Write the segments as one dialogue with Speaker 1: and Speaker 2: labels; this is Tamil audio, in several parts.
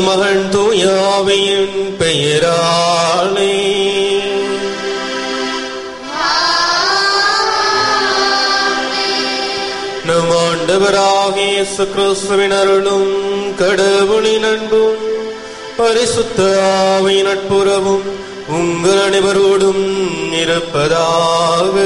Speaker 1: மகன் தூயாவியின் பெயராலே நம் ஆண்டவராகிய இயேசு கிறிஸ்துவின் அருளும் கடவுளின் அன்பும் பரிசுத்த ஆவியின் நட்புறவும் உங்கள் அனைவரோடும் இருப்பதாக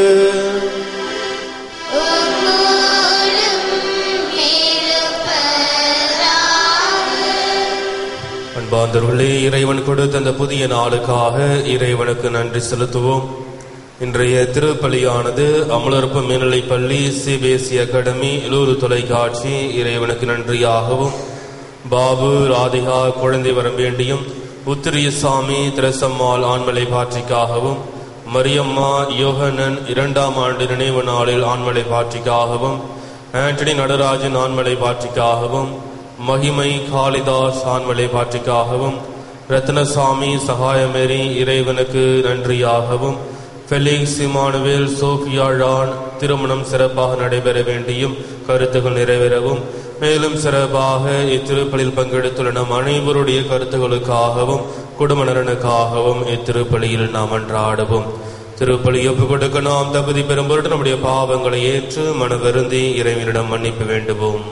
Speaker 1: அன்பாந்தர்களே இறைவன் கொடுத்த அந்த புதிய நாளுக்காக இறைவனுக்கு நன்றி செலுத்துவோம் இன்றைய திருப்பலியானது அமலர்ப்பு மேல்நிலைப் பள்ளி சிபிஎஸ்இ அகாடமி எழுூர் தொலைக்காட்சி இறைவனுக்கு நன்றியாகவும் பாபு ராதிகா குழந்தை வரம் வேண்டியும் உத்திரியசாமி திரசம்மாள் ஆண்மலை பாற்றிக்காகவும் மரியம்மா யோகனன் இரண்டாம் ஆண்டு நினைவு நாளில் ஆண்மலை பாற்றிக்காகவும் ஆண்டனி நடராஜன் ஆண்மலை பாற்றிக்காகவும் மகிமை காளிதாஸ் ஆண்மலை பாற்றிக்காகவும் ரத்னசாமி சகாயமேரி இறைவனுக்கு நன்றியாகவும் ஃபெலிக்ஸ் இமானுவேல் சோஃபியா ஜான் திருமணம் சிறப்பாக நடைபெற வேண்டியும் கருத்துகள் நிறைவேறவும் மேலும் சிறப்பாக இத்திருப்பலில் பங்கெடுத்துள்ள நம் அனைவருடைய கருத்துகளுக்காகவும் குடும்ப நலனுக்காகவும் இத்திருப்பலியில் நாம் அன்றாடுவோம் திருப்பலி ஒப்புக் கொடுக்க நாம் தகுதி பெறும் பொருட்டு நம்முடைய பாவங்களை ஏற்று மன வருந்தி இறைவனிடம் மன்னிப்பு வேண்டுவோம்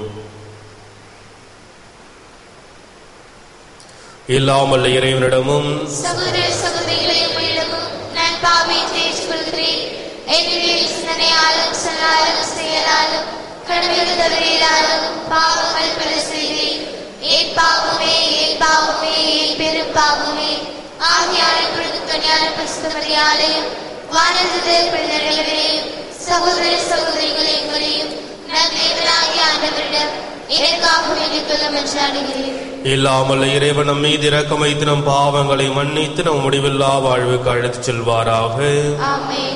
Speaker 1: இல்லாமல் இறைவனிடமும்
Speaker 2: சகோதர சகோதரிகளை உங்களிடமும் நான் பாவியை தேய்ச்சிக்கொள்கிறேன் என்னுடைய சிந்தனையாலும் சொல்லாலும் செயலாலும் கடமைகள் தவறியதாலும் பாவங்கள் பல செய்தேன் என் பாவமே என் பாவமே என் பெரும் பாவமே ஆகியான பொழுது கன்னியான பரிசுத்தமரியாலையும் வானது பிள்ளைகளையும் சகோதர சகோதரிகளை உங்களையும் நான் தேவனாகிய ஆண்டவரிடம் எனக்காக வேண்டிக் கொள்ள மன்றாடுகிறேன்
Speaker 1: இல்லாமல் இறைவன் நம் மீது இரக்கம் வைத்து நம் பாவங்களை மன்னித்து நம் முடிவில்லா வாழ்வுக்கு அழைத்துச் செல்வாராக
Speaker 2: ஆமென்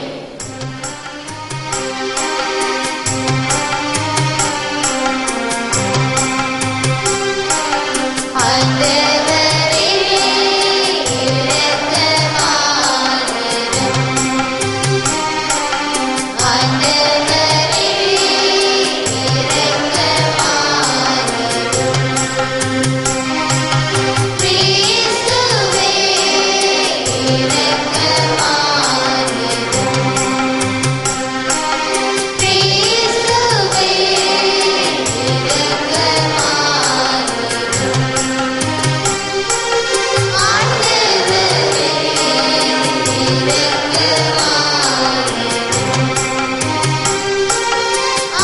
Speaker 2: ஆண்டவரே இரக்கமாயிரும் ஆண்டவரே இரக்கமாயிரும் கிறிஸ்துவே இரக்கமாயிரும் கிறிஸ்துவே இரக்கமாயிரும் ஆண்டவரே இரக்கமாயிரும்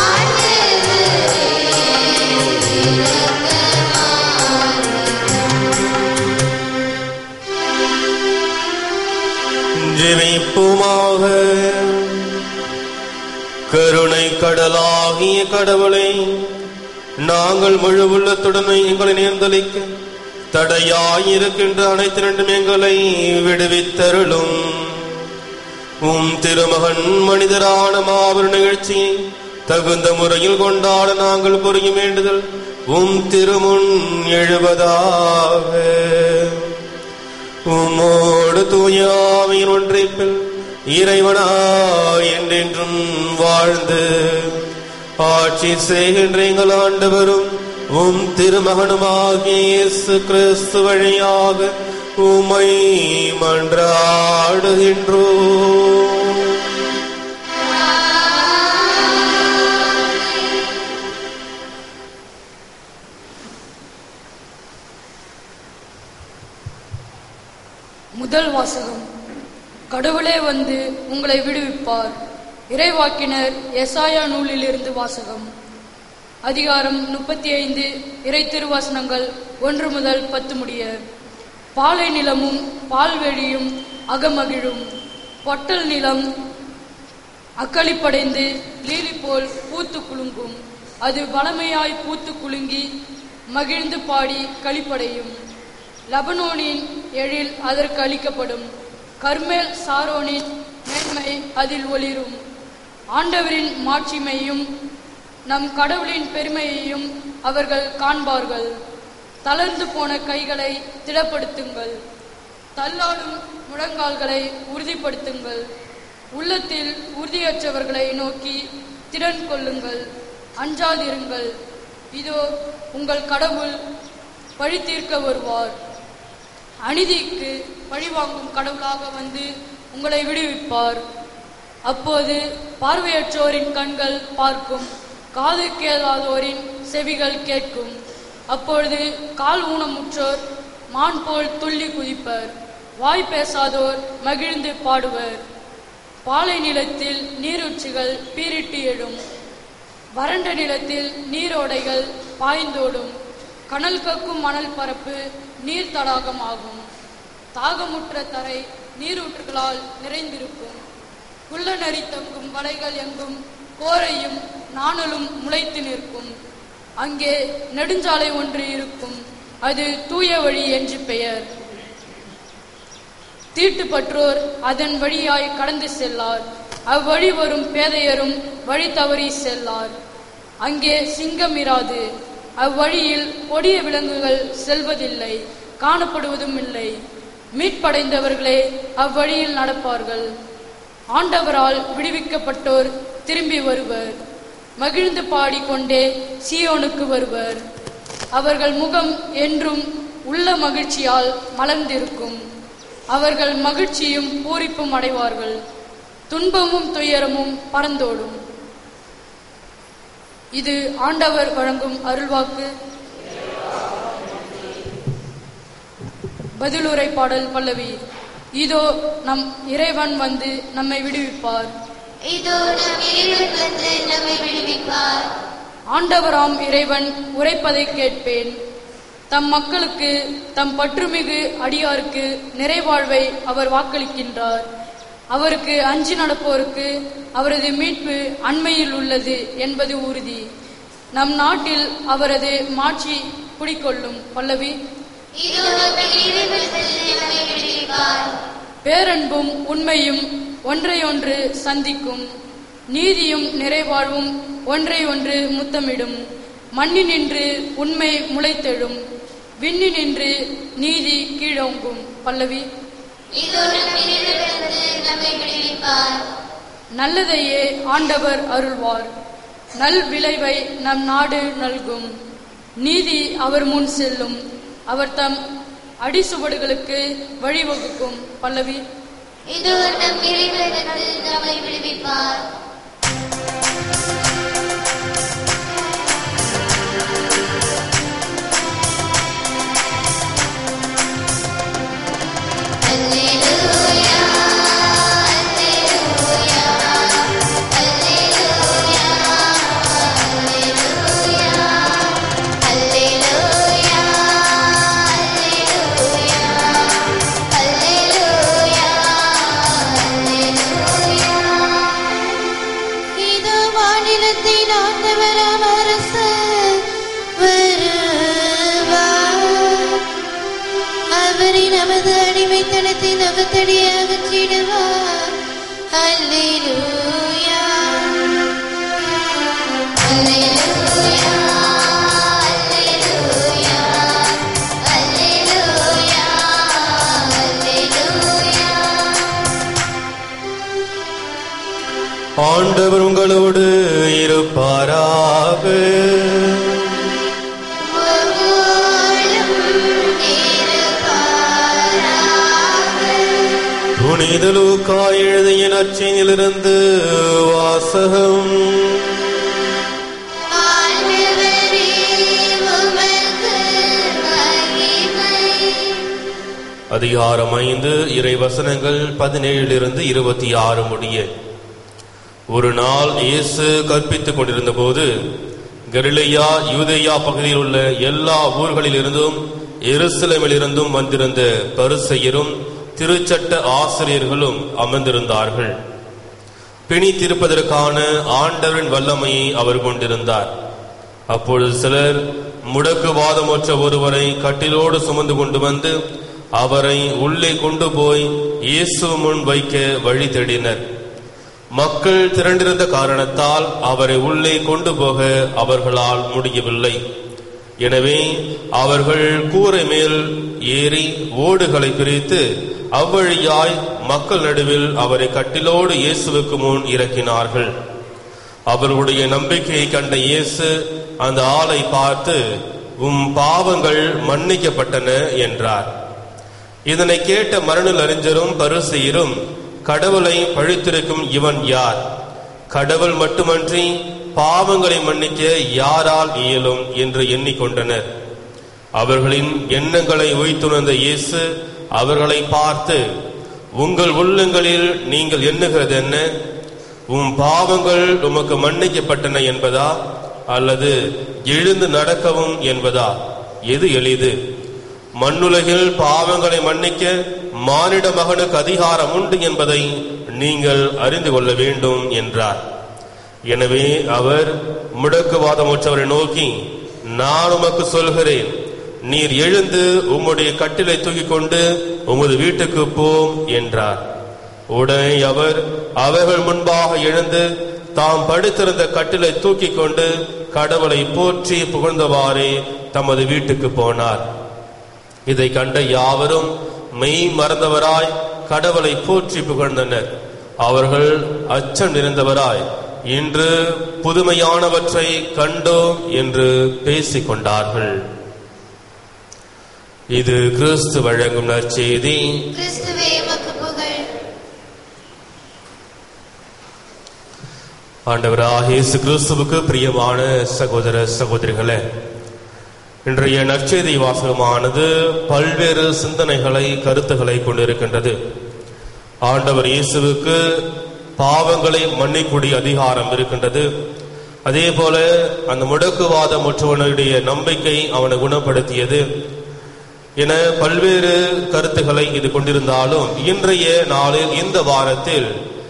Speaker 1: ஜெபிப்புமாக கருணை கடலாகிய கடவுளை நாங்கள் முழு உள்ளத்துடன் எங்களை நேர்ந்தளிக்க தடையாயிருக்கின்ற அனைத்து ரெண்டும் எங்களை விடுவித்தருளும் உம் திருமகன் மனிதரான மாபெரும் நிகழ்ச்சியை தகுந்த முறையில் கொண்டாட நாங்கள் புரியும் வேண்டுதல் உம் திருமுன் எழுவதாக உம்மோடு தூயாமையின் ஒன்றைப்பில் இறைவனா என்றென்றும் வாழ்ந்து ஆட்சி செய்கின்ற எங்கள் ஆண்டவரும் உம் திருமகனுமாகிய இயேசு கிறிஸ்து வழியாக உமை மன்றாடுகின்றோ
Speaker 3: முதல் வாசகம் கடவுளே வந்து உங்களை விடுவிப்பார் இறைவாக்கினர் எசாயா நூலிலிருந்து வாசகம் அதிகாரம் முப்பத்தி ஐந்து இறை திருவாசனங்கள் ஒன்று முதல் பத்து முடிய பாலை நிலமும் பால்வெளியும் அகமகிழும் பொட்டல் நிலம் அக்களிப்படைந்து லீலி போல் பூத்து குலுங்கும் அது வளமையாய் பூத்து குலுங்கி மகிழ்ந்து பாடி களிப்படையும் லபனோனின் எழில் அதற்கு அளிக்கப்படும் கர்மேல் சாரோனின் மேன்மை அதில் ஒளிரும் ஆண்டவரின் மாட்சிமையும் நம் கடவுளின் பெருமையையும் அவர்கள் காண்பார்கள் தளர்ந்து போன கைகளை திடப்படுத்துங்கள் தள்ளாடும் முழங்கால்களை உறுதிப்படுத்துங்கள் உள்ளத்தில் உறுதியற்றவர்களை நோக்கி திறன் கொள்ளுங்கள் அஞ்சாதிருங்கள் இதோ உங்கள் கடவுள் பழி தீர்க்க வருவார் அநீதிக்கு பழிவாங்கும் கடவுளாக வந்து உங்களை விடுவிப்பார் அப்போது பார்வையற்றோரின் கண்கள் பார்க்கும் காது கேளாதோரின் செவிகள் கேட்கும் அப்பொழுது கால் ஊனமுற்றோர் மான் போல் துள்ளி குதிப்பர் வாய் பேசாதோர் மகிழ்ந்து பாடுவர் பாலை நிலத்தில் நீரூற்றுகள் பீரிட்டு எழும் வறண்ட நிலத்தில் நீரோடைகள் பாய்ந்தோடும் கனல் கக்கும் மணல் பரப்பு நீர் தடாகமாகும் தாகமுற்ற தரை நீரூற்றுகளால் நிறைந்திருக்கும் குள்ள நரி தங்கும் வலைகள் எங்கும் கோரையும் நாணலும் முளைத்து நிற்கும் அங்கே நெடுஞ்சாலை ஒன்று இருக்கும் அது தூய வழி என்று பெயர் தீட்டுப்பற்றோர் அதன் வழியாய் கடந்து செல்லார் அவ்வழி வரும் பேதையரும் வழி தவறி செல்லார் அங்கே சிங்கம் இராது அவ்வழியில் கொடிய விலங்குகள் செல்வதில்லை காணப்படுவதும் இல்லை மீட்படைந்தவர்களே அவ்வழியில் நடப்பார்கள் ஆண்டவரால் விடுவிக்கப்பட்டோர் திரும்பி வருவர் மகிழ்ந்து பாடிக்கொண்டே சீயோனுக்கு வருவர் அவர்கள் முகம் என்றும் உள்ள மகிழ்ச்சியால் மலர்ந்திருக்கும் அவர்கள் மகிழ்ச்சியும் பூரிப்பும் அடைவார்கள் துன்பமும் துயரமும் பறந்தோடும் இது ஆண்டவர் வழங்கும் அருள்வாக்கு பதிலுரை பாடல் பல்லவி இதோ நம் இறைவன் வந்து நம்மை விடுவிப்பார்
Speaker 2: இதோ நம் இறைவன் வந்து நம்மை விடுவிப்பார்
Speaker 3: ஆண்டவராம் இறைவன் உரைப்பதை கேட்பேன் தம் மக்களுக்கு தம் பற்றுமிகு அடியாருக்கு நிறைவாழ்வை அவர் வாக்களிக்கின்றார் அவருக்கு அஞ்சி நடப்போருக்கு அவரது மீட்பு அண்மையில் உள்ளது என்பது உறுதி நம் நாட்டில் அவரது மாட்சி குடிக்கொள்ளும் பல்லவி
Speaker 2: இதோ நம் இறைவன் வந்து நம்மை விடுவிப்பார்
Speaker 3: பேரன்பும் உண்மையும் ஒன்றையொன்று சந்திக்கும் நீதியும் நிறைவாழ்வும் ஒன்றை ஒன்று முத்தமிடும் மண்ணினின்று உண்மை முளைத்தெழும் விண்ணினின்று நீதி கீழோங்கும் பல்லவி
Speaker 2: இதோ நம் இறைவன் வந்து நம்மை விடுவிப்பார்
Speaker 3: நல்லதையே ஆண்டவர் அருள்வார் நல் விளைவை நம் நாடு நல்கும் நீதி அவர் முன் செல்லும் அவர் தம் அடிசுவடுகளுக்கு வழிவகுக்கும் பல்லவி
Speaker 2: இதோ நம் இறைவன் வந்து நம்மை விடுவிப்பார் அல்லேலூயா அல்லேலூயா அல்லேலூயா அல்லேலூயா அல்லேலூயா அல்லேலூயா அல்லேலூயா இதோ மாநிலத்தின் ஆண்டவராம் அரசு வருவார் அவரை நமது அடிமைத்தனத்தை நகத்தடி அகற்றிடுவார் அல்லேலூயா அல்லேலூயா அல்லேலூயா அல்லேலூயா அல்லேலூயா
Speaker 1: ஆண்டவர் உங்களோடு இருப்பாராக புனித லூக்கா எழுதிய நற்செய்தியிலிருந்து வாசகம் அதிகாரம் ஐந்து இறை வசனங்கள் பதினேழிலிருந்து இருபத்தி ஆறு முடிய ஒரு நாள் இயேசு கற்பித்துக் கொண்டிருந்த போது கலிலேயா யூதேயா பகுதியில் உள்ள எல்லா ஊர்களிலிருந்தும் எருசலேமிலிருந்தும் வந்திருந்த பரிசெயரும் திருச்சட்ட ஆசிரியர்களும் அமர்ந்திருந்தார்கள் பிணி தீர்ப்பதற்கான ஆண்டவரின் வல்லமையை அவர் கொண்டிருந்தார் அப்பொழுது சிலர் முடக்குவாதமற்ற ஒருவரை கட்டிலோடு சுமந்து கொண்டு வந்து அவரை உள்ளே கொண்டு போய் இயேசு முன் வைக்க வழி தேடினர் மக்கள் திரண்டிருந்த காரணத்தால் அவரை உள்ளே கொண்டு போக அவர்களால் முடியவில்லை எனவே அவர்கள் கூரை மேல் ஏறி ஓடுகளை பிரித்து அவ்வழியாய் மக்கள் நடுவில் அவரை கட்டிலோடு இயேசுவுக்கு முன் இறக்கினார்கள் அவர்களுடைய நம்பிக்கையை கண்ட இயேசு அந்த ஆளை பார்த்து உம் பாவங்கள் மன்னிக்கப்பட்டன என்றார் இதனை கேட்ட மரணல் அறிஞரும் பரிசெயரும் கடவுளை பழித்திருக்கும் இவன் யார் கடவுள் மட்டுமன்றி பாவங்களை மன்னிக்க யாரால் இயலும் என்று எண்ணிக்கொண்டனர் அவர்களின் எண்ணங்களை உய்த்துணர்ந்த இயேசு அவர்களை பார்த்து உங்கள் உள்ளங்களில் நீங்கள் எண்ணுகிறது என்ன உம் பாவங்கள் உமக்கு மன்னிக்கப்பட்டன என்பதா அல்லது எழுந்து நடக்கவும் என்பதா எது எளிது மண்ணுலகில் பாவங்களை மன்னிக்க மானிட மகனுக்கு அதிகாரம் உண்டு என்பதை நீங்கள் அறிந்து கொள்ள வேண்டும் என்றார் எனவே அவர் முடக்குவாதமுற்றவரை நோக்கி நான் உமக்கு சொல்கிறேன் நீர் எழுந்து உம்முடைய கட்டிலை தூக்கிக் கொண்டு உமது வீட்டுக்கு போம் என்றார் உடனே அவர் அவர்கள் முன்பாக எழுந்து தாம் படுத்திருந்த கட்டிலை தூக்கிக் கொண்டு கடவுளை போற்றி புகழ்ந்தவாறே தமது வீட்டுக்கு போனார் இதை கண்ட யாவரும் மெய் மறந்தவராய் கடவுளை போற்றி புகழ்ந்தனர் அவர்கள் அச்சம் நிறைந்தவராய் இன்று புதுமையானவற்றை கண்டோம் என்று பேசிக் கொண்டார்கள் இது கிறிஸ்து வழங்கும் நற்செய்தி
Speaker 2: கிறிஸ்துவே எமக்கு புகழ்
Speaker 1: ஆண்டவராக இயேசு கிறிஸ்துவுக்கு பிரியமான சகோதர சகோதரிகளே இன்றைய நற்செய்தி வாசகமானது பல்வேறு சிந்தனைகளை கருத்துக்களை கொண்டிருக்கின்றது ஆண்டவர் இயேசுவுக்கு பாவங்களை மன்னிக்கூடிய அதிகாரம் இருக்கின்றது அதே போல அந்த முடக்குவாத முற்றவனுடைய நம்பிக்கை அவனை குணப்படுத்தியது என பல்வேறு கருத்துக்களை இது கொண்டிருந்தாலும் இன்றைய நாளில் இந்த வாரத்தில்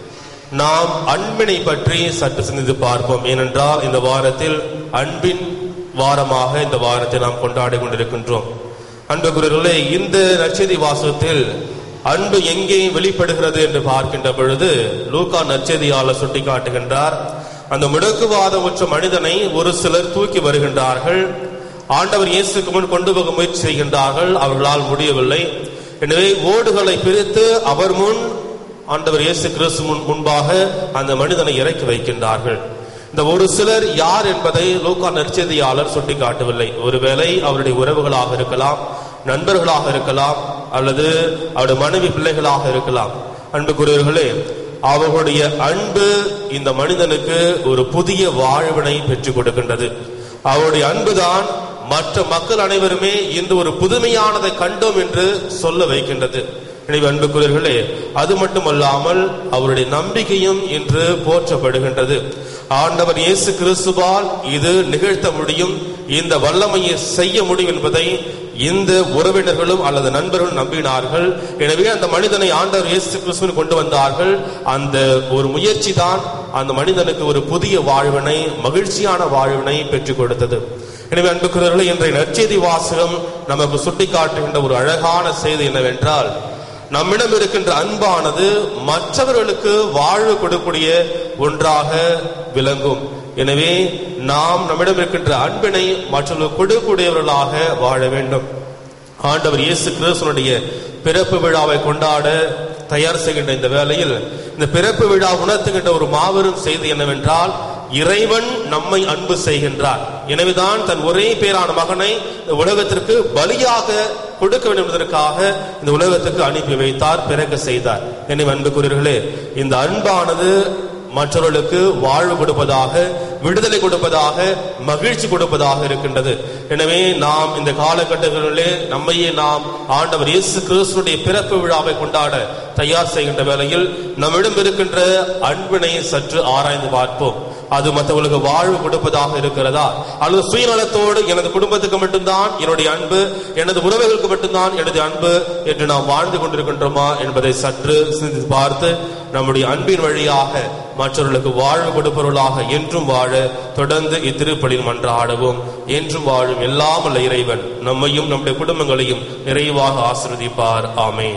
Speaker 1: நாம் அன்பினை பற்றி சற்று சிந்தித்து பார்ப்போம் ஏனென்றால் இந்த வாரத்தில் அன்பின் வாரமாக இந்த வாரத்தை நாம் கொண்டாடி கொண்டிருக்கின்றோம் அன்புக்குரியவர்களே இந்த நற்செய்தி வாசகத்தில் அன்பு எங்கே வெளிப்படுகிறது என்று பார்க்கின்ற பொழுது லூக்கா நற்செய்தியாளர் சுட்டிக்காட்டுகின்றார் அந்த முடக்குவாதமுற்ற மனிதனை ஒரு சிலர் தூக்கி வருகின்றார்கள் ஆண்டவர் இயேசுக்கு முன் கொண்டு போக முயற்சி செய்கின்றார்கள் அவர்களால் முடியவில்லை எனவே ஓடுகளை பிரித்து அவர் முன் ஆண்டவர் இயேசு கிறிஸ்து முன் முன்பாக அந்த மனிதனை இறக்கி வைக்கின்றார்கள் இந்த ஒரு சிலர் யார் என்பதை லூக்கா நற்செய்தியாளர் சுட்டிக்காட்டவில்லை ஒருவேளை அவருடைய உறவுகளாக இருக்கலாம் நண்பர்களாக இருக்கலாம் அல்லது அவருடைய மனைவி பிள்ளைகளாக இருக்கலாம் அன்புக்குரியவர்களே அவர்களுடைய அன்பு இந்த மனிதனுக்கு ஒரு புதிய வாழ்வினை பெற்றுக் கொடுக்கின்றது அவருடைய அன்புதான் மற்ற மக்கள் அனைவருமே இன்று ஒரு புதுமையானதை கண்டோம் என்று சொல்ல வைக்கின்றது எனவே அன்புக்குரியவர்களே அது மட்டுமல்லாமல் அவருடைய நம்பிக்கையும் இன்று போற்றப்படுகின்றது ஆண்டவர் இயேசு கிறிஸ்துவால் இது நிகழ்த்த முடியும் இந்த வல்லமையை செய்ய முடியும் என்பதை இந்த உறவினர்களும் அல்லது நண்பர்களும் நம்பினார்கள் எனவே அந்த மனிதனை ஆண்டவர் இயேசு கிறிஸ்துவின் கொண்டு வந்தார்கள் அந்த ஒரு முயற்சி தான் அந்த மனிதனுக்கு ஒரு புதிய வாழ்வினை மகிழ்ச்சியான வாழ்வினை பெற்றுக் கொடுத்தது எனவே அன்புக்குரியவர்களே இன்றைய நற்செய்தி வாசகம் நமக்கு சுட்டிக்காட்டுகின்ற ஒரு அழகான செய்தி என்னவென்றால் நம்மிடம் இருக்கின்ற அன்பானது மற்றவர்களுக்கு வாழ்வு கொடுக்கக்கூடிய ஒன்றாக விளங்கும் எனவே நாம் நம்மிடம் இருக்கின்ற அன்பினை மற்றவர்களுக்கு கொடுக்கக்கூடியவர்களாக வாழ வேண்டும் ஆண்டவர் இயேசு கிறிஸ்துவனுடைய பிறப்பு விழாவை கொண்டாட தயார் செய்கின்ற இந்த வேளையில் இந்த பிறப்பு விழா உணர்த்துகின்ற ஒரு மாபெரும் செய்தி என்னவென்றால் இறைவன் நம்மை அன்பு செய்கின்றார் எனவேதான் தன் ஒரே பேரான மகனை இந்த உலகத்திற்கு பலியாக கொடுக்க வேண்டும் என்பதற்காக இந்த உலகத்துக்கு அனுப்பி வைத்தார் பிறக்க செய்தார் எனவே அன்புக்குரியவர்களே இந்த அன்பானது மற்றவர்களுக்கு வாழ்வு கொடுப்பதாக விடுதலை கொடுப்பதாக மகிழ்ச்சி கொடுப்பதாக இருக்கின்றது எனவே நாம் இந்த காலகட்டங்களிலே நம்மையே நாம் ஆண்டவர் இயேசு கிறிஸ்துடைய பிறப்பு விழாவை கொண்டாட தயார் செய்கின்ற வேளையில் நம்மிடம் இருக்கின்ற அன்பினை சற்று ஆராய்ந்து பார்ப்போம் அது மற்றவர்களுக்கு வாழ்வு கொடுப்பதாக இருக்கிறதா அல்லது சுயநலத்தோடு எனது குடும்பத்துக்கு மட்டும்தான் என்னுடைய அன்பு எனது உறவுகளுக்கு மட்டும்தான் எனது அன்பு என்று நாம் வாழ்ந்து கொண்டிருக்கின்றோமா என்பதை சற்று சிந்தித்து பார்த்து நம்முடைய அன்பின் வழியாக மற்றவர்களுக்கு வாழ்வு கொடுப்பவர்களாக என்றும் வாழ தொடர்ந்து இத்திருப்பலில் மன்றாடவும் என்றும் வாழும் எல்லாம் உள்ள இறைவன் நம்மையும் நம்முடைய குடும்பங்களையும் நிறைவாக ஆசிர்வதிப்பார் ஆமேன்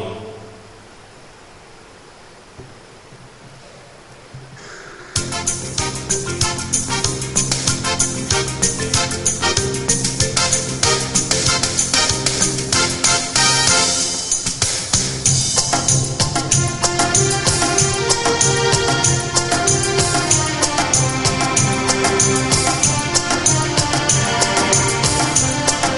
Speaker 2: கிறிஸ்துவே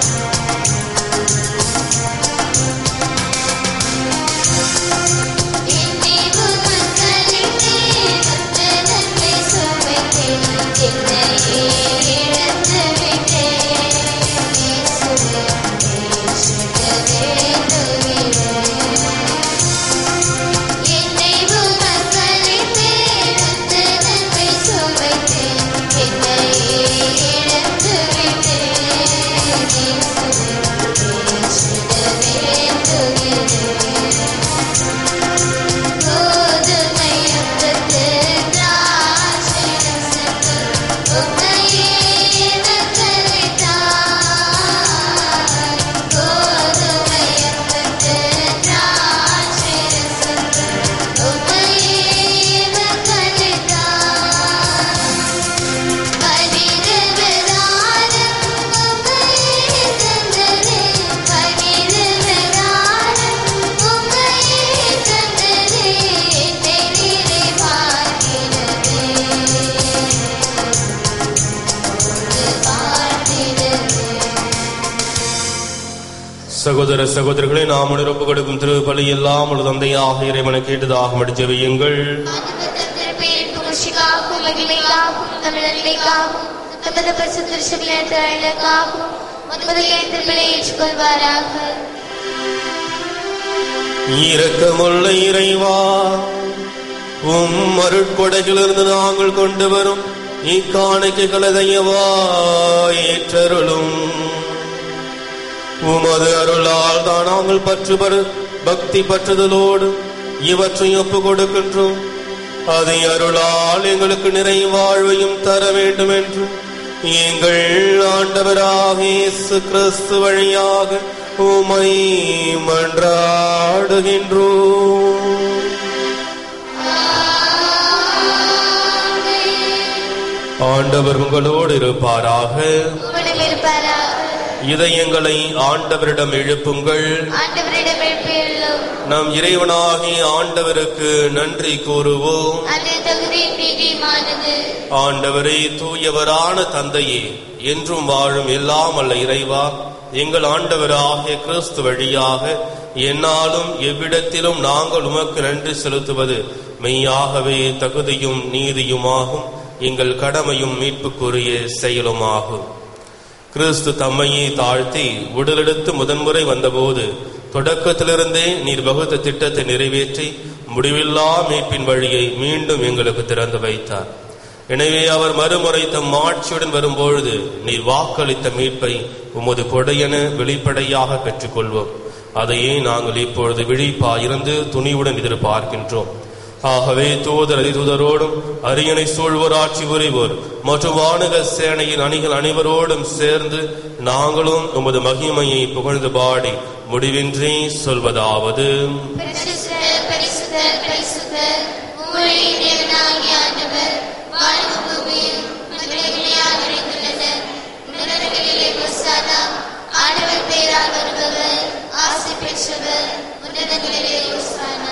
Speaker 1: சகோதர சகோதரர்களே நாம் ஒப்பு கொடுக்கும் திரு பலி எல்லாம் ஒரு தந்தையாக இறைவனை கேட்டதாக மடிச்சவையுங்கள்
Speaker 2: திருப்பெயர் புகழ்ச்சிக்காகவும் மகிமைக்காகவும் தமிழர்களுக்காகவும் தமது பரிசுத்த சிவிலர்களுக்காகவும் முதலிய திருப்பிலை ஏற்றுக்கொள்வாராக
Speaker 1: இரக்கமுள்ள இறைவா உம் அருட்கொடைகளிலிருந்து நாங்கள் கொண்டு வரும் இக்காணிக்கைகளை தயவா ஏற்றருளும் உமது அருளால் தான் நாங்கள் பற்று பெறு பக்தி பற்றுதலோடு இவற்றை ஒப்பு கொடுக்கின்றோம் அதை அருளால் எங்களுக்கு நிறைவாழ்வையும் தர வேண்டும் என்று எங்கள் ஆண்டவராக இயேசு கிறிஸ்து வழியாக உமை மன்றாடுகின்றோம் ஆண்டவர் உங்களோடு இருப்பாராக
Speaker 2: உம்மிடம் இருப்பாராக
Speaker 1: இதயங்களை ஆண்டவரிடம் எழுப்புங்கள்
Speaker 2: ஆண்டவரிடம் எழுப்பியுள்ளோம்
Speaker 1: நம் இறைவனாகிய ஆண்டவருக்கு நன்றி கூறுவோம்
Speaker 2: அது தகுதி நீதிமானது
Speaker 1: ஆண்டவரே தூயவரான தந்தையே என்றும் வாழும் எல்லாம் அல்ல இறைவா எங்கள் ஆண்டவராகிய கிறிஸ்து வழியாக என்னாலும் எவ்விடத்திலும் நாங்கள் உமக்கு நன்றி செலுத்துவது மெய்யாகவே தகுதியும் நீதியுமாகும் எங்கள் கடமையும் மீட்புக்குரிய செயலுமாகும் கிறிஸ்து தம்மையே தாழ்த்தி உடலெடுத்து முதன்முறை வந்தபோது தொடக்கத்திலிருந்தே நீர் வகுத்த திட்டத்தை நிறைவேற்றி முடிவில்லா மீட்பின் வழியை மீண்டும் எங்களுக்கு திறந்து வைத்தார் எனவே அவர் மறுமுறை தம் ஆட்சியுடன் வரும்பொழுது நீர் வாக்களித்த மீட்பை உமது கொடையென வெளிப்படையாக பெற்றுக்கொள்வோம் அதையே நாங்கள் இப்பொழுது விழிப்பா இருந்து துணிவுடன் எதிர்பார்க்கின்றோம் ஆகவே தூதர் அதிதூதரோடும் அரியணை சூழ்வோர் ஆட்சி புரிவோர் மற்றும் வானக சேனையின் அணிகள் அனைவரோடும் சேர்ந்து நாங்களும் உமது மகிமையை புகழ்ந்து பாடி முடிவின்றி சொல்வதாவது
Speaker 2: பரிசுத்தர் பரிசுத்தர் பரிசுத்தர் உம்முடைய தேவனாகிய ஆண்டவர் வானமும் பூமியும் மனிதர்களாக நிறைந்துள்ளனர் உன்னதங்களிலே ஒசானா ஆண்டவர் பெயரால் வருபவர் ஆசி பெற்றவர் உன்னதங்களிலே ஒசானா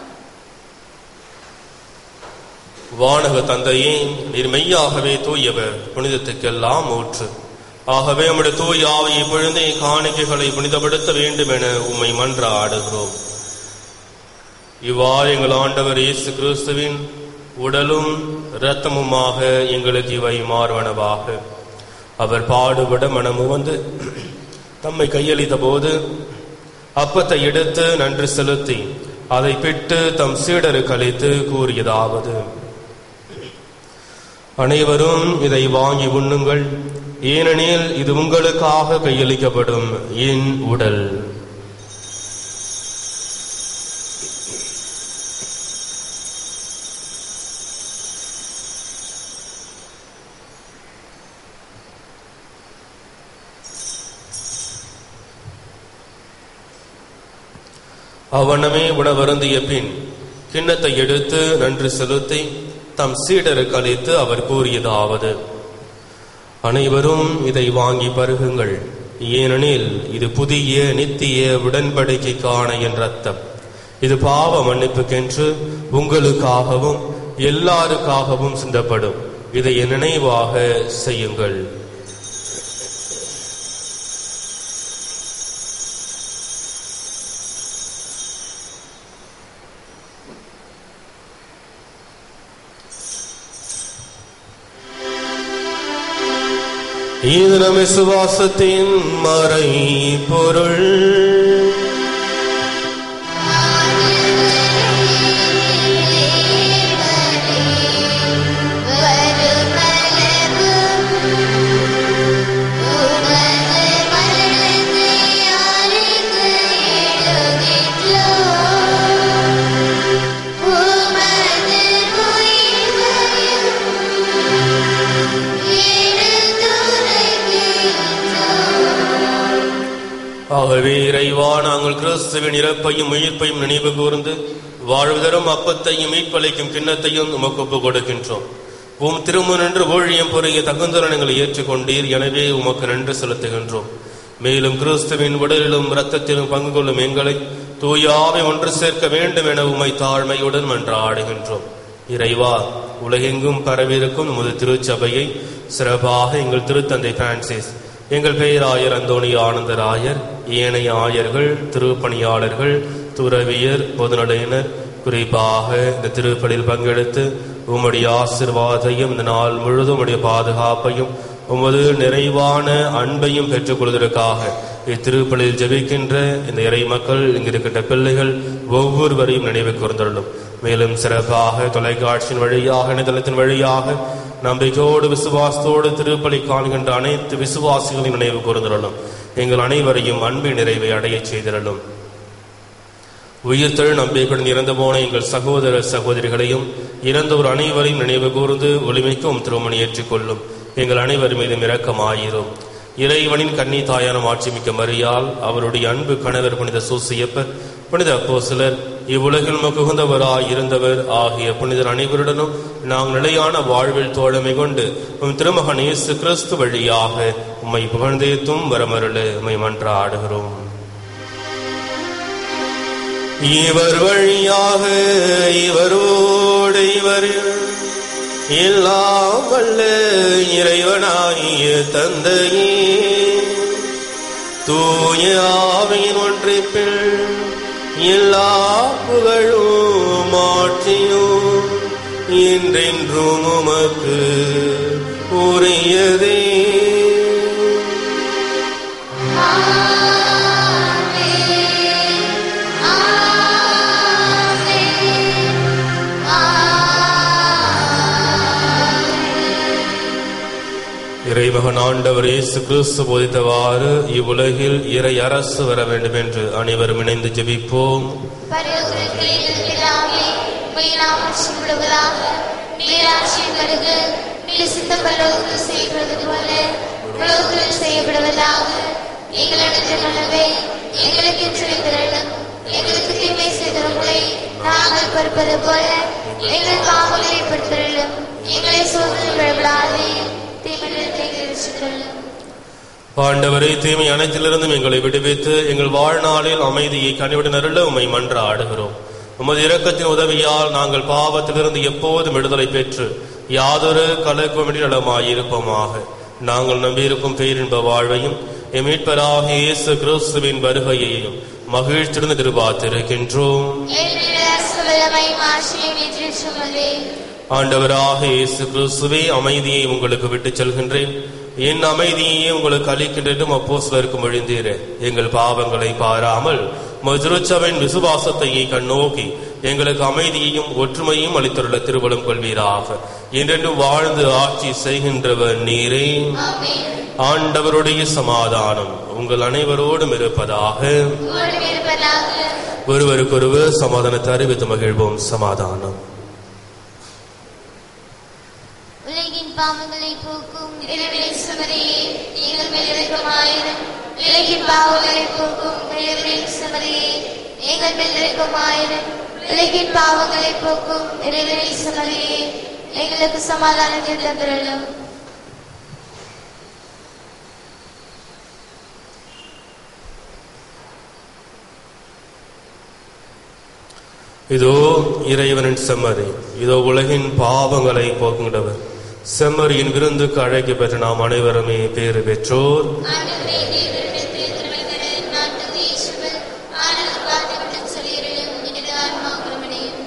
Speaker 1: வானக தந்தையே நீர் மெய்யாகவே தூயவர் புனிதத்துக்கெல்லாம் ஊற்று ஆகவே நம்முடைய தூய ஆவியை பொழுது காணிக்கைகளை புனிதப்படுத்த வேண்டும் என உம்மை மன்றாடுகிறோம் இவ்வாறு எங்கள் ஆண்டவர் இயேசு கிறிஸ்துவின் உடலும் இரத்தமுமாக எங்களுக்கு இவை மாறுவனவாக அவர் பாடுபட மனமுவந்து தம்மை கையளித்த போது அப்பத்தை எடுத்து நன்றி செலுத்தி அதை பிட்டு தம் சீடருக்கு அளித்து கூறியதாவது அனைவரும் இதை வாங்கி உண்ணுங்கள் ஏனெனில் இது உங்களுக்காக கையளிக்கப்படும் என் உடல் அவனமே உணவருந்திய பின் கிண்ணத்தை எடுத்து நன்றி செலுத்தி தம் சீடருக்கு அளித்து அவர் கூறியதாவது அனைவரும் இதை வாங்கி பருகுங்கள் ஏனெனில் இது புதிய நித்திய உடன்படிக்கைக்கான என் ரத்தம் இது பாவ மன்னிப்புக்கென்று உங்களுக்காகவும் எல்லாருக்காகவும் சிந்தப்படும் இதை என் நினைவாக செய்யுங்கள் இது நம் விசுவாசத்தின் மறை பொருள் ஆகவே இறைவா நாங்கள் கிறிஸ்துவின் இறப்பையும் உயிர்ப்பையும் நினைவு கூர்ந்து வாழ்வுதரும் அப்பத்தையும் மீட்பளிக்கும் கிண்ணத்தையும் உமக்கு ஒப்புக் கொடுக்கின்றோம் உம் திருமுனின்று ஊழியம் புரிய தகுந்தரணங்களை ஏற்றுக்கொண்டீர் எனவே உமக்கு நன்றி செலுத்துகின்றோம் மேலும் கிறிஸ்துவின் உடலிலும் இரத்தத்திலும் பங்கு கொள்ளும் எங்களை தூயாவை ஒன்று சேர்க்க வேண்டும் என உமை தாழ்மையுடன் மன்றாடுகின்றோம் இறைவா உலகெங்கும் பரவியிருக்கும் உமது திருச்சபையை சிறப்பாக எங்கள் திருத்தந்தை பிரான்சிஸ் எங்கள் பெயராயர் அந்தோணி ஆனந்தராயர் ஏனைய ஆயர்கள் திருப்பணியாளர்கள் துறவியர் பொதுநடையினர் குறிப்பாக இந்த திருப்பலியில் பங்கெடுத்து உம்முடைய ஆசிர்வாதையும் இந்த நாள் முழுதும் உம்முடைய பாதுகாப்பையும் உமது நிறைவான அன்பையும் பெற்றுக் கொள்வதற்காக இத்திருப்பலியில் ஜெபிக்கின்ற இந்த இறை மக்கள் இங்கிருக்கின்ற பிள்ளைகள் ஒவ்வொருவரையும் நினைவு கூர்ந்துள்ளோம் மேலும் சிறப்பாக தொலைக்காட்சியின் வழியாக இணையதளத்தின் வழியாக நம்பிக்கையோடு விசுவாசத்தோடு திருப்பலி காண்கின்ற அனைத்து விசுவாசிகளையும் நினைவு கூர்ந்துள்ளோம் எங்கள் அனைவரையும் அன்பின் நிறைவை அடையச் செய்திருளும் உயிர்த்தெழு நம்பிக்கையுடன் இறந்து போன எங்கள் சகோதர சகோதரிகளையும் இறந்தோர் அனைவரையும் நினைவு கூர்ந்து ஒளிமைக்கும் திருமணி ஏற்றுக்கொள்ளும் எங்கள் அனைவர் மீதும் இரக்கமாயிரும் இறைவனின் கன்னி தாயான மாட்சிமிக்க மரியால் அவருடைய அன்பு கணவர் புனித சூசியப்பர் புனித அப்போசிலர் இவ்வுலகில் மகுந்தவராய் இருந்தவர் ஆகிய புனிதர் அனைவருடனும் நாம் நிலையான வாழ்வில் தோழமை கொண்டு உம் திருமகன் இயேசு கிறிஸ்து வழியாக உம்மை புகழ்ந்தேத்தும் வரமருள உம்மை மன்றாடுகிறோம் இவர் வழியாக இவரோடு இவர் எல்லாம் வல்ல இறைவனாகிய தந்தையே தூய ஆவியின் ஒன்றிப்பில் எல்லா புகழும் ஆட்சியும் என்றென்றும் உமக்கு உரியதே இறைமகன் ஆண்டவர் இயேசு கிறிஸ்து போதித்தவாறு இவ்வுலகில் இறை அரசு வர வேண்டும் என்று அனைவரும் இணைந்து ஜெபிப்போம்
Speaker 2: பரலோகத்தில் இருக்கிறாமே மயிலாட்சி விடுவதாக நீராட்சி வருக நீ சித்த பரலோகத்தில் செய்வது போல உலகத்தில் செய்யப்படுவதாக எங்களிடத்தில் உணவை எங்களுக்கு செய்திருளும் எங்களுக்கு தீமை செய்தவர்களை நாங்கள் பொறுப்பது போல எங்கள் பாவங்களை பொறுத்திருளும் எங்களை சோதனை விழவிடாதே தீமையிலிருந்து எங்களை ரட்சித்தருளும்
Speaker 1: ஆண்டவரை தீமை அனைத்திலிருந்தும் எங்களை விடுவித்து எங்கள் வாழ்நாளில் அமைதியை கனிவுடன் அருள உம்மை மன்றாடுகிறோம் உமது இரக்கத்தின் உதவியால் நாங்கள் பாவத்திலிருந்து எப்போதும் விடுதலை பெற்று யாதொரு கலக்குமிடி நலமாயிருப்போமாக நாங்கள் நம்பியிருக்கும் பேரின்ப வாழ்வையும் எம் மீட்பராக இயேசு கிறிஸ்துவின் வருகையையும் மகிழ்ச்சியுடன் எதிர்பார்த்திருக்கின்றோம்
Speaker 2: வல்லமை மாசியம் என்று சுமதே
Speaker 1: ஆண்டவராக இயேசு கிறிஸ்துவே அமைதியை உங்களுக்கு விட்டுச் செல்கின்றேன் என் அமைதியையே உங்களுக்கு அளிக்கின்றதும் அப்போஸ்தலருக்கு மொழிந்தீரே எங்கள் பாவங்களை பாராமல் மதுருச்சவின் விசுவாசத்தையே கண்ணோக்கி எங்களுக்கு அமைதியையும் ஒற்றுமையும் அளித்துள்ள திருவள்ளும் கொள்வீராக என்றென்றும் வாழ்ந்து ஆட்சி செய்கின்றவர் நீரே ஆண்டவருடைய சமாதானம் உங்கள் அனைவரோடும் இருப்பதாக
Speaker 2: உங்களோடு இருப்பதாக
Speaker 1: ஒருவருக்கொருவர் சமாதானத்தை அறிவித்து மகிழ்வோம் சமாதானம்
Speaker 2: உலகின் பாவங்களை போக்கும் இறைவனின் சுமதியே நீங்கள் மேலிருக்குமாயிரும் உலகின் பாவங்களை போக்கும் இறைவனின் சுமதியே நீங்கள் மேலிருக்குமாயிரும் உலகின் பாவங்களை போக்கும் இறைவனின் சுமதியே எங்களுக்கு சமாதானத்தை தந்துள்ளோம்
Speaker 1: இதோ இறைவனின் செம்மறி இதோ உலகின் பாவங்களை போக்குகின்றவர் செம்மறியின் விருந்துக்கு அழைக்க பெற்ற நாம் அனைவருமே பேறு பெற்றோர்
Speaker 2: ஆண்டவரே தேவனிடத்தில் திருமைகர நாட்டுக்கு இயேசுவில் ஆனந்த பாத்திரம் சொல்லியிருளும் எனது ஆன்மா குணமடையும்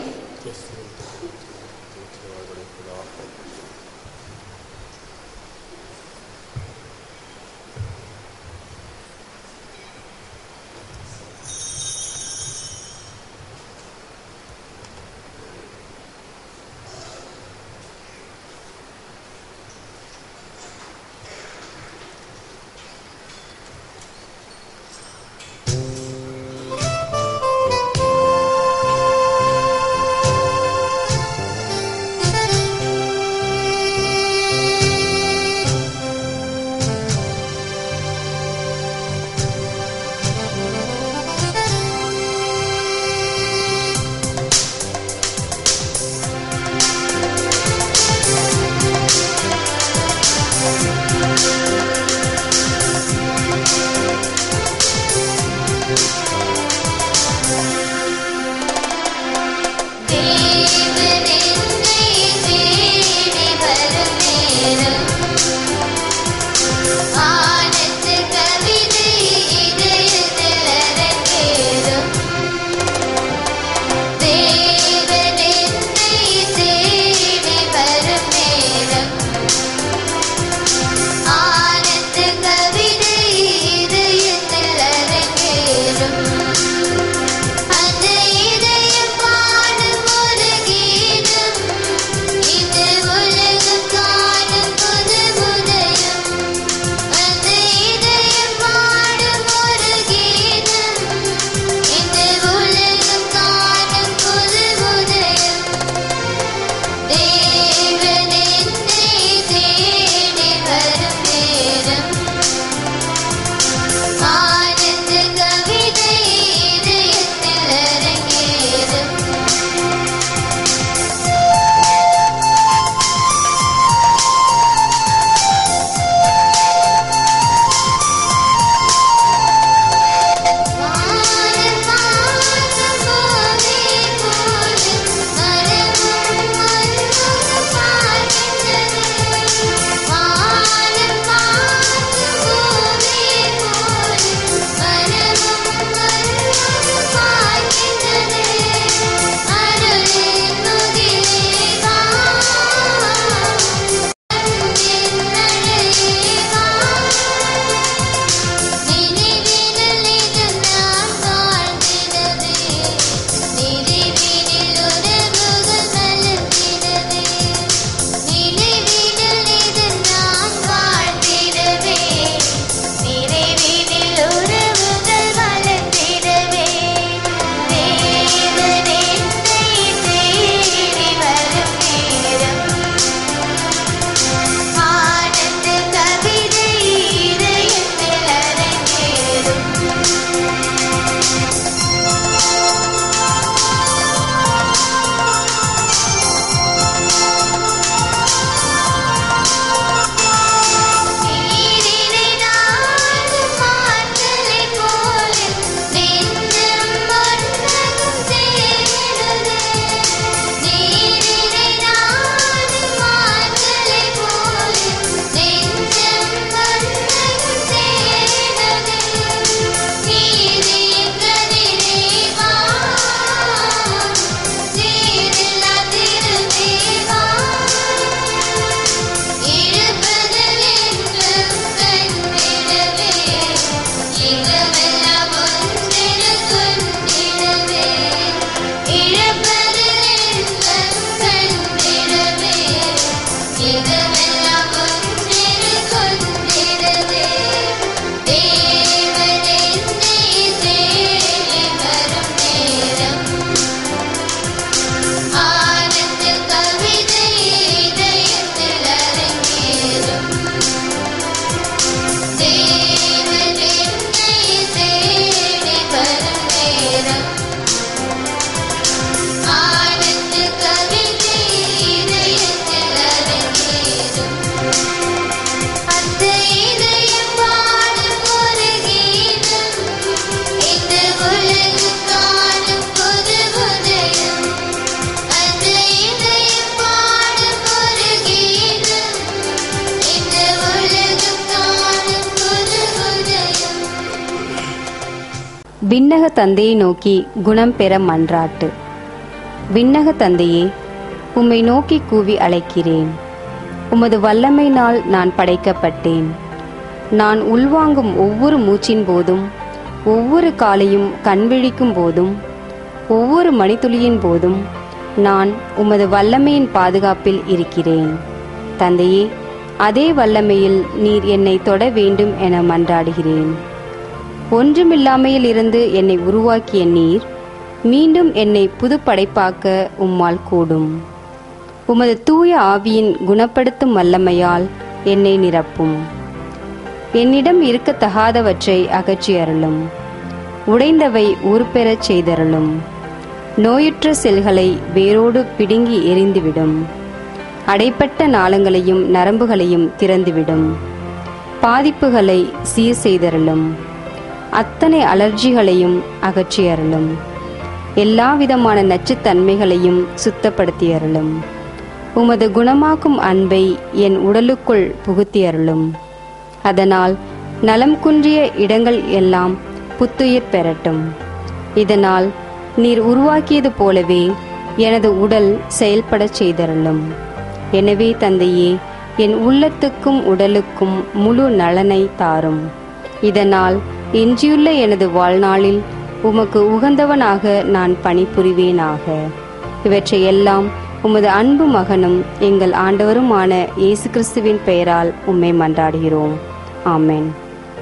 Speaker 4: விண்ணக தந்தையை நோக்கி குணம் பெற மன்றாட்டு விண்ணக தந்தையே உம்மை நோக்கி கூவி அழைக்கிறேன் உமது வல்லமையினால் நான் படைக்கப்பட்டேன் நான் உள்வாங்கும் ஒவ்வொரு மூச்சின் போதும் ஒவ்வொரு காலையும் கண்விழிக்கும் போதும் ஒவ்வொரு மணித்துளியின் போதும் நான் உமது வல்லமையின் பாதுகாப்பில் இருக்கிறேன் தந்தையே அதே வல்லமையில் நீர் என்னை தொட வேண்டும் என மன்றாடுகிறேன் ஒன்றுமில்லாமையில் இருந்து என்னை உருவாக்கிய நீர் மீண்டும் என்னை புது படைப்பாக்க உம்மால் கூடும் உமது தூய ஆவியின் குணப்படுத்தும் வல்லமையால் என்னை நிரப்பும் என்னிடம் இருக்கத்தகாதவற்றை அகற்றி அருளும் உடைந்தவை உருப்பெறச் செய்தருளும் நோயுற்ற செல்களை வேரோடு பிடுங்கி எரிந்துவிடும் அடைப்பட்ட நாளங்களையும் நரம்புகளையும் திறந்துவிடும் பாதிப்புகளை சீர் செய்தருளும் அத்தனை அலர்ஜிகளையும் அகற்றி அருளும் எல்லா விதமான நச்சுத்தன்மைகளையும் சுத்தப்படுத்தி அருளும் உமது குணமாக்கும் அன்பை என் உடலுக்குள் புகுத்தி அருளும் அதனால் நலம் குன்றிய இடங்கள் எல்லாம் புத்துயிர் பெறட்டும் இதனால் நீர் உருவாக்கியது போலவே எனது உடல் செயல்படச் செய்தருளும் எனவே தந்தையே என் உள்ளத்துக்கும் உடலுக்கும் முழு நலனை தாரும் இதனால் எஞ்சியுள்ள எனது வாழ்நாளில் உமக்கு உகந்தவனாக நான் பணிபுரிவேனாக இவற்றையெல்லாம் உமது அன்பு மகனும் எங்கள் ஆண்டவருமான இயேசு கிறிஸ்துவின் பெயரால் உம்மை மன்றாடுகிறோம் ஆமென்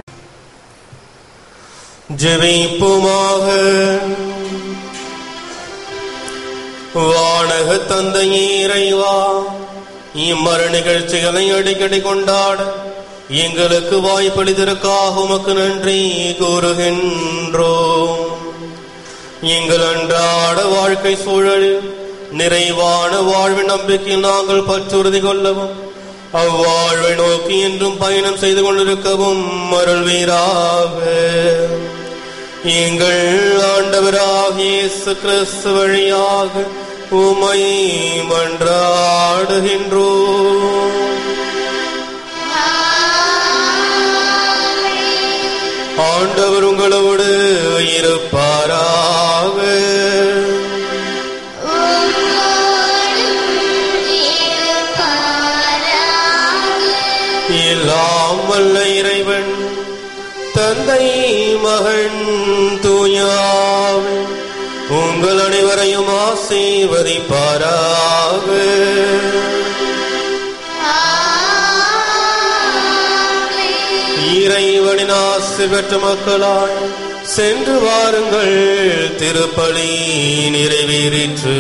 Speaker 1: ஜெபிப்புமாக வானக தந்தையே இறைவா இம்மர நிகழ்ச்சிகளை அடிக்கடி கொண்டாட எங்களுக்கு வாய்ப்பளித்ததற்காக உமக்கு நன்றி கூறுகின்றோம் எங்கள் அன்றாட வாழ்க்கை சூழலில் நிறைவான வாழ்வு நம்பிக்கை நாங்கள் பற்றுறுதி கொள்ளவும் அவ்வாழ்வை நோக்கி என்றும் பயணம் செய்து கொண்டிருக்கவும் அருள்வீராக எங்கள் ஆண்டவராக இயேசு கிறிஸ்து வழியாக உமை மன்றாடுகின்றோம் ஆண்டவர் உங்களோடு இருப்பாராக எல்லாம் வல்ல இறைவன் தந்தை மகன் தூயாவின் உங்கள் அனைவரையும் ஆசீர்வதிப்பாராக இறைவனின் ஆசி பெற்ற மக்களாய் சென்று வாருங்கள் திருப்பலி நிறைவேறிற்று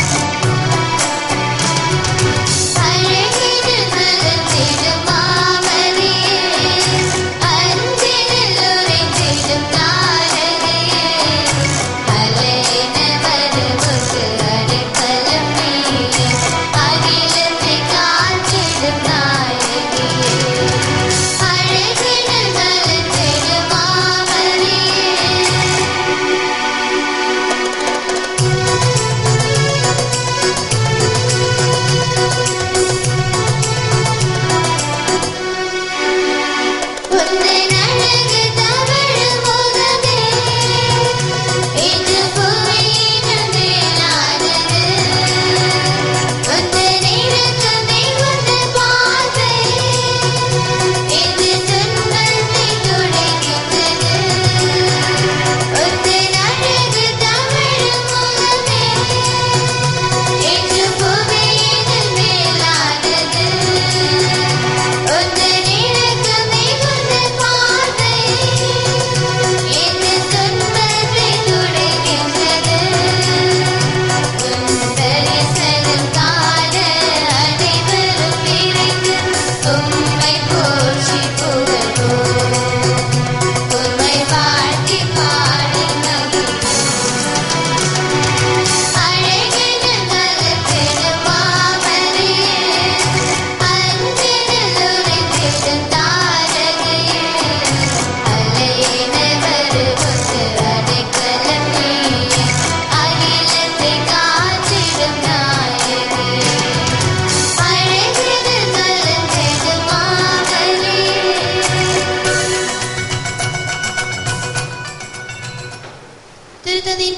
Speaker 2: அழகிடு மலர்ந்திடும் மாமலர்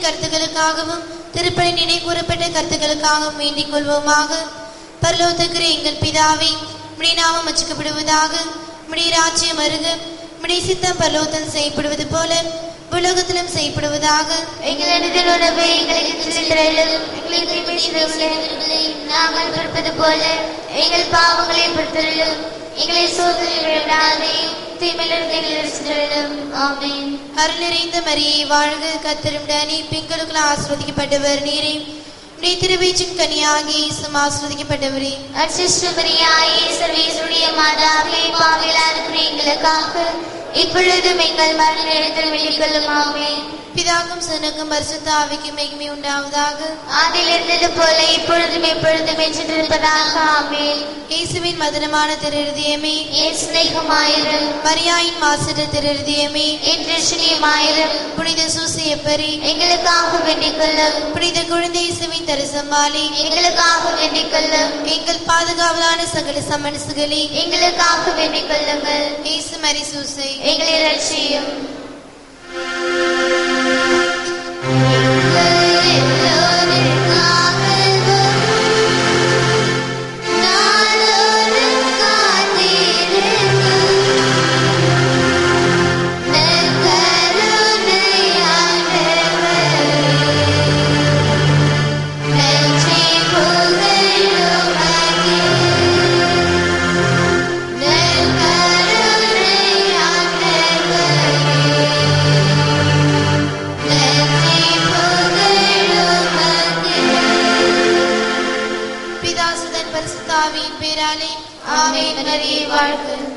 Speaker 2: கருத்துக்களுக்காகவும் திருப்பலி நினைவுகூரப்பட்ட கருத்துக்களுக்காகவும் வேண்டிக் கொள்வோமாக பரலோகத்துக்கிற எங்கள் பிதாவே உம்முடைய நாமம் அச்சுக்கப்படுவதாக உம்முடைய ராஜ்யம் அருக உம்முடைய சித்தம் பரலோகத்தில் செய்யப்படுவது போல உலகத்திலும் செய்யப்படுவதாக
Speaker 5: எங்களிடத்தில் உணவை எங்களுக்கு சித்தரிலும் எங்களுக்கு பிடித்தவர்களை நாங்கள் பொறுப்பது போல எங்கள் பாவங்களை பொறுத்தரிலும் எங்களை சோதனை விடாதையும் தீமையிலிருந்து எங்களை ரசித்தரிலும் ஆமென்
Speaker 2: அருள் நிறைந்த மரியை வாழ்க கத்தரும் டனி பெண்களுக்குள் ஆசிர்வதிக்கப்பட்டவர் நீரே உடைய திருவீச்சின் கனியாகி இயேசுவும் ஆசிர்வதிக்கப்பட்டவரே
Speaker 5: அச்சிஷ்டமரியாயே சர்வேசுடைய மாதாவே பாவிலா இருக்கிற எங்களுக்காக இப்பொழுதும் எங்கள் மரண நேரத்தில் வெளிக்கொள்ளும் ஆமென்
Speaker 2: பிதாக்கும் சனுக்கும் பரிசுத்த ஆவிக்கும் மகிமை உண்டாவதாக
Speaker 5: அதில் இருந்தது போல இப்பொழுதும் எப்பொழுதும் என்றிருப்பதாக ஆமென்
Speaker 2: இயேசுவின் மதுரமான திருஹிருதயமே
Speaker 5: என் சிநேகமாயிரும்
Speaker 2: மரியாயின் மாசற்ற திருஹிருதயமே
Speaker 5: என் ரட்சணியமாயிரும்
Speaker 2: புனித சூசியப்பரி
Speaker 5: எங்களுக்காக வேண்டிக் கொள்ளும்
Speaker 2: புனித குழந்தை இயேசுவின் தரிசம்பாலி
Speaker 5: எங்களுக்காக வேண்டிக் கொள்ளும்
Speaker 2: எங்கள் பாதுகாவலான சகல சமனசுகளே
Speaker 5: எங்களுக்காக வேண்டிக் கொள்ளுங்கள்
Speaker 2: இயேசு மரி சூசை
Speaker 5: எங்களை ரட்சியும்
Speaker 2: பிதாசுதன் பரிசுத்தாவியின் பேராலே
Speaker 5: ஆமென் மரியே வாழ்க